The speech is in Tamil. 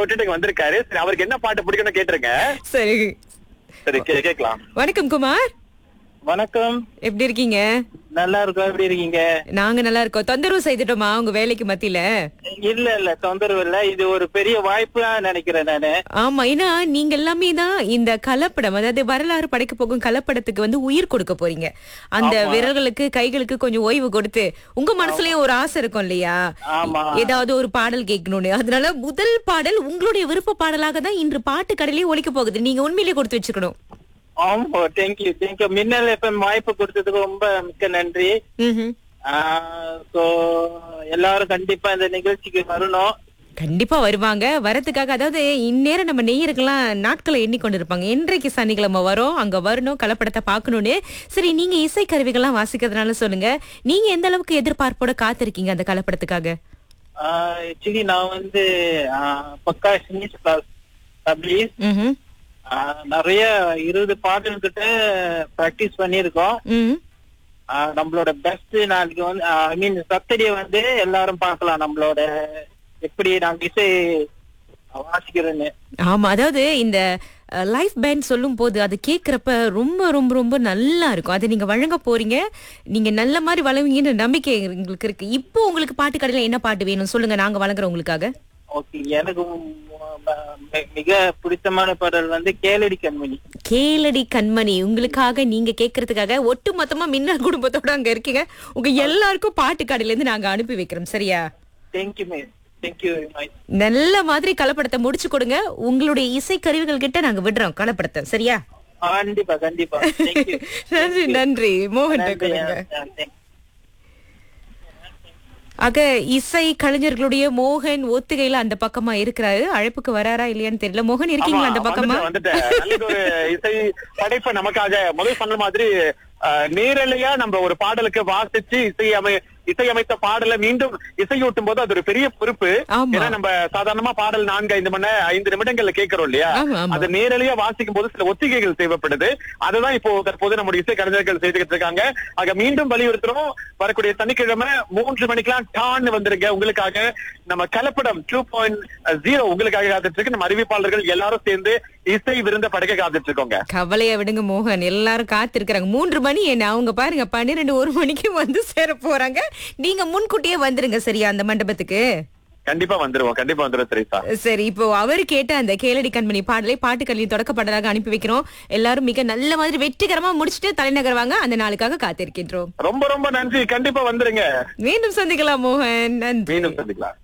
விட்டுட்டு இங்க வந்திருக்காரு சரி அவருக்கு என்ன பாட்டு பிடிக்கும்னு கேட்டுருங்க சரி சரி கே- கேட்கலாம் வணக்கம் குமார் வணக்கம் எப்படி இருக்கீங்க நல்லா இருக்கோம் எப்படி இருக்கீங்க நாங்க நல்லா இருக்கோம் தொந்தரவு செய்துட்டோமா உங்க வேலைக்கு மத்தியில இல்ல இல்ல தொந்தரவு இல்ல இது ஒரு பெரிய வாய்ப்பா நினைக்கிறேன் நானு ஆமா ஏன்னா நீங்க எல்லாமே தான் இந்த கலப்படம் அதாவது வரலாறு படைக்க போகும் கலப்படத்துக்கு வந்து உயிர் கொடுக்க போறீங்க அந்த விரல்களுக்கு கைகளுக்கு கொஞ்சம் ஓய்வு கொடுத்து உங்க மனசுலயும் ஒரு ஆசை இருக்கும் இல்லையா ஆமா. ஏதாவது ஒரு பாடல் கேட்கணும்னு அதனால முதல் பாடல் உங்களுடைய விருப்ப பாடலாக தான் இன்று பாட்டு கடையிலேயே ஒழிக்க போகுது நீங்க உண்மையிலேயே கொடுத்து வச்சுக்கணும் ஆமா தேங்க்யூ தேங்க்யூ மின்னல் எஃப்எம் வாய்ப்பு கொடுத்ததுக்கு ரொம்ப மிக்க நன்றி ம்ஹும். சோ எல்லாரும் கண்டிப்பா இந்த நிகழ்ச்சிக்கு வரணும் கண்டிப்பா வருவாங்க வரதுக்காக அதாவது இந்நேரம் நம்ம நெய்யருக்கெல்லாம் நாட்களை எண்ணிக்கொண்டு இருப்பாங்க என்றைக்கு சனிக்கிழமை வரோம் அங்க வரணும் கலப்படத்தை பார்க்கணும்னு சரி நீங்க இசை கருவிகள்லாம் வாசிக்கிறதுனால சொல்லுங்க நீங்க எந்த அளவுக்கு எதிர்பார்ப்போட காத்திருக்கீங்க அந்த கலப்படத்துக்காக ஆக்சுவலி நான் வந்து ஆஹ், பக்கா சினிஸ் கிளாஸ் தப்லீஸ் ம்ஹும். ஆஹ், நிறைய இருபது பாடல் கிட்ட பிராக்டிஸ் பண்ணியிருக்கோம் ம். ஆஹ், நம்மளோட பெஸ்ட் நாளைக்கு வந்து ஐ மீன் சத்தடிய வந்து எல்லாரும் பார்க்கலாம் நம்மளோட எப்படி நாங்க இசை வாசிக்கிறேன்னு ஆமா அதாவது இந்த லைஃப் பேண்ட் சொல்லும் போது அது கேட்கறப்ப ரொம்ப ரொம்ப ரொம்ப நல்லா இருக்கும் அதை நீங்க வழங்க போறீங்க நீங்க நல்ல மாதிரி வழங்குவீங்கன்னு நம்பிக்கை எங்களுக்கு இருக்கு இப்போ உங்களுக்கு பாட்டு கடையில என்ன பாட்டு வேணும் சொல்லுங்க நாங்க வழங்குறோம் உங்களுக்காக ஓகே எனக்கு ம- ம- மிக பிடித்தமான பாடல் வந்து கேளடி கண்மணி கேளடி கண்மணி உங்களுக்காக நீங்க கேக்குறதுக்காக ஒட்டு மொத்தமா மின்னல் குடும்பத்தோட அங்க இருக்கீங்க உங்க எல்லாருக்கும் பாட்டு கடையில இருந்து நாங்க அனுப்பி வைக்கிறோம் சரியா thank you ma'am thank you very much நல்ல மாதிரி கலப்படத்தை முடிச்சு கொடுங்க உங்களுடைய இசை கருவிகள் கிட்ட நாங்க விடுறோம் கலப்படத்தை சரியா கண்டிப்பா கண்டிப்பா தேங்க்யூ நன்றி நன்றி மோகன் நன்றி கொடுங்க ஆ, thank- ஆக இசை கலைஞர்களுடைய மோகன் ஒத்திகையில அந்த பக்கமா இருக்கிறாரு அழைப்புக்கு வராரா இல்லையான்னு தெரியல மோகன் இருக்கீங்களா அந்த பக்கமா வந்துட்டேன், வந்துட்டேன். நல்லது ஒரு இசை படைப்பை நமக்காக முதல் சொன்ன மாதிரி அஹ், நேரலையா நம்ம ஒரு பாடலுக்கு வாசிச்சு இசையமை இசையமைத்த பாடலை மீண்டும் இசையூட்டும் போது அது ஒரு பெரிய பொறுப்பு ஆமா. ஏன்னா நம்ம சாதாரணமா பாடல் நான்கு ஐந்து மணி நேரம், ஐந்து நிமிடங்கள்ல கேட்கிறோம் இல்லையா ஆமா, ஆமா. அது நேரலையா வாசிக்கும் போது சில ஒத்திகைகள் தேவைப்படுது அதுதான் இப்போ தற்போது நம்முடைய இசை கலைஞர்கள் செய்துகிட்டு இருக்காங்க ஆக மீண்டும் வலியுறுத்துறோம் வரக்கூடிய சனிக்கிழமை மூன்று மணிக்கெல்லாம் டான்னு வந்துருங்க உங்களுக்காக நம்ம கலப்படம் டூ பாயிண்ட் ஜீரோ உங்களுக்காக காத்துட்டு இருக்கு நம்ம அறிவிப்பாளர்கள் எல்லாரும் சேர்ந்து இசை விருந்த படைக்க காத்துட்டு இருக்கோங்க கவலைய விடுங்க மோகன் எல்லாரும் காத்திருக்கிறாங்க மூன்று மணி என்ன அவங்க பாருங்க பன்னிரெண்டு ஒரு மணிக்கு வந்து சேர போறாங்க நீங்க முன்கூட்டியே வந்துருங்க சரியா அந்த மண்டபத்துக்கு கண்டிப்பா வந்துருவோம் கண்டிப்பா வந்துருவோம் தெரியுசா சரி இப்போ அவரு கேட்ட அந்த கேளடி கண்மணி பாடலை பாட்டுக்கல்வி தொடக்க பாடலாக அனுப்பி வைக்கிறோம் எல்லாரும் மிக நல்ல மாதிரி வெற்றிகரமா முடிச்சுட்டு தலைநகர் வாங்க அந்த நாளுக்காக காத்திருக்கின்றோம் ரொம்ப ரொம்ப நன்றி கண்டிப்பா வந்துருங்க மீண்டும் சந்திக்கலாம் மோகன் நன்றி மீண்டும் சந்திக்கலாம்